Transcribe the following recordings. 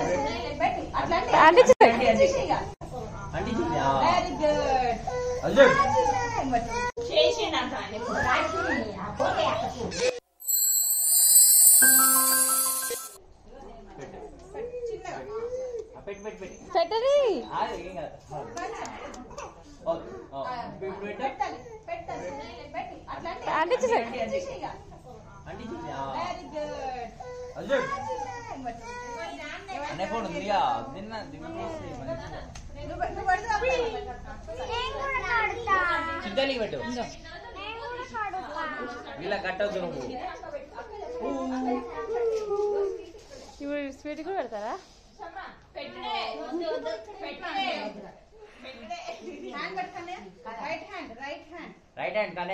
అంటించు very good పెట్టి పెట్టి పెట్టి పెట్టది ఆగు, ఏం కాదు. ఓకే, ఓ. ఇప్పుడు పెట్టు. అంటించు అంటించు. ఆ. వెరీ గుడ్ అర్జున్ అనే ఫోన్ ఉందిగా నిన్న దిన్న చిట్టలికి పెట్టు వీళ్ళ కట్టొద్దు నువ్వు ఇప్పుడు స్వీట్ కూడా పెడతారా హ్యాండ్ పట్టుకోండి right hand right hand right hand కానీ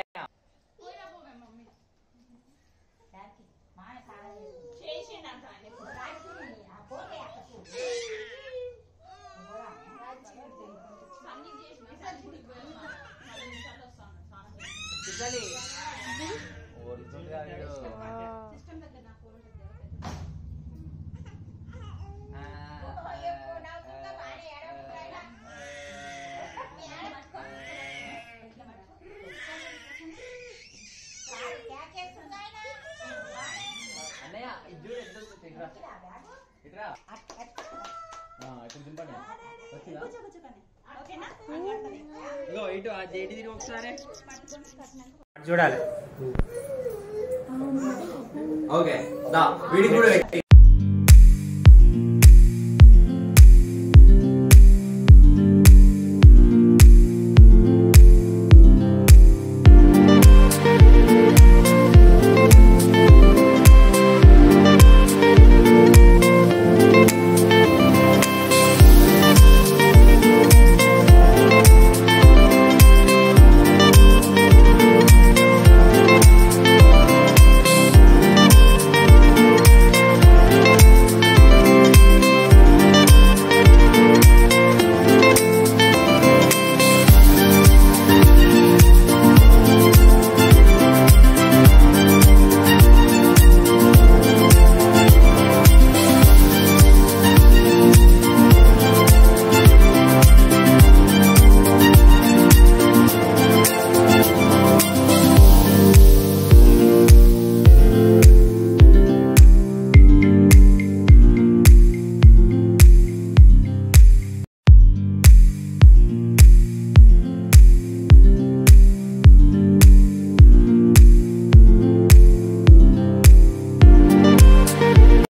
చిట్టలి ఓడిచుండగా వీడు అన్నయ్య ఇది చూడు ఎంత వస్తుంది ఇట్రా ఇట్రా ఆ, ఇప్పుడు దింపండి వచ్చిందా ఇగో ఇటు ఆ జేటి తిరిగి ఒకసారి చూడాలి ఓకే దా వీడికి కూడా పెట్టి